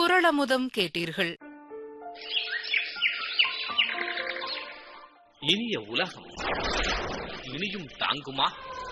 குரளமுதம் கேட்டீர்கள் இனிய உலகம் இனியும் தாங்குமா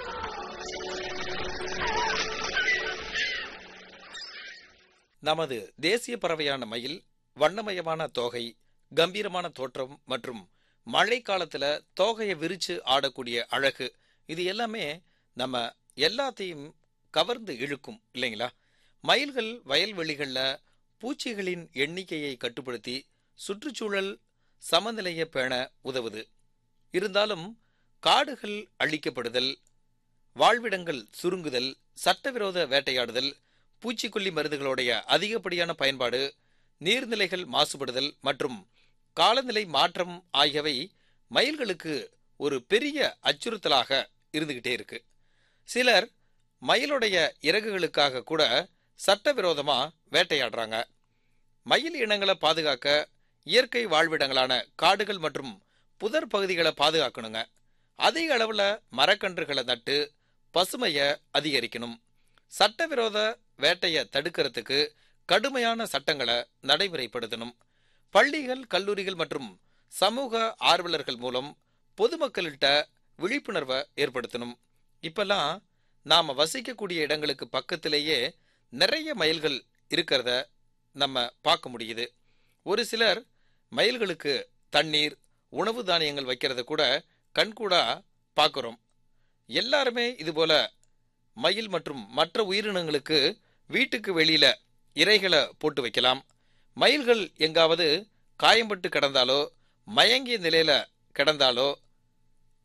நமது தேசிய பறவையான மயில் வண்ணமயமான தோகை கம்பீரமான தோற்றம் மற்றும் மழை காலத்துல தோகையை விரிச்சு ஆடக்கூடிய அழகு இது எல்லாமே நம்ம எல்லாத்தையும் கவர்ந்து இழுக்கும் இல்லைங்களா மயில்கள் வயல்வெளிகள்ல பூச்சிகளின் எண்ணிக்கையை கட்டுப்படுத்தி சுற்றுச்சூழல் சமநிலையை பேண உதவுது இருந்தாலும் காடுகள் அழிக்கப்படுதல் வாழ்விடங்கள் சுருங்குதல் சட்டவிரோத வேட்டையாடுதல் பூச்சிக்கொல்லி மருந்துகளுடைய அதிகப்படியான பயன்பாடு நீர்நிலைகள் மாசுபடுதல் மற்றும் காலநிலை மாற்றம் ஆகியவை மயில்களுக்கு ஒரு பெரிய அச்சுறுத்தலாக இருந்துகிட்டே இருக்கு சிலர் மயிலுடைய இறகுகளுக்காக கூட சட்டவிரோதமா வேட்டையாடுறாங்க மயில் இனங்களை பாதுகாக்க இயற்கை வாழ்விடங்களான காடுகள் மற்றும் புதர் பகுதிகளை பாதுகாக்கணுங்க அதிக அளவுல மரக்கன்றுகளை நட்டு பசுமையை அதிகரிக்கணும் சட்டவிரோத வேட்டையை தடுக்கிறதுக்கு கடுமையான சட்டங்களை நடைமுறைப்படுத்தணும் பள்ளிகள் கல்லூரிகள் மற்றும் சமூக ஆர்வலர்கள் மூலம் பொதுமக்கள்கிட்ட விழிப்புணர்வை ஏற்படுத்தணும் இப்பெல்லாம் நாம வசிக்கக்கூடிய இடங்களுக்கு பக்கத்திலேயே நிறைய மயில்கள் இருக்கிறத நம்ம பார்க்க முடியுது ஒரு சிலர் மயில்களுக்கு தண்ணீர் உணவு தானியங்கள் வைக்கிறத கூட கண்கூடா பார்க்குறோம் எல்லாருமே இதுபோல மயில் மற்றும் மற்ற உயிரினங்களுக்கு வீட்டுக்கு வெளியில இரைகளை போட்டு வைக்கலாம் மயில்கள் எங்காவது காயம்பட்டு கிடந்தாலோ மயங்கிய நிலையில கிடந்தாலோ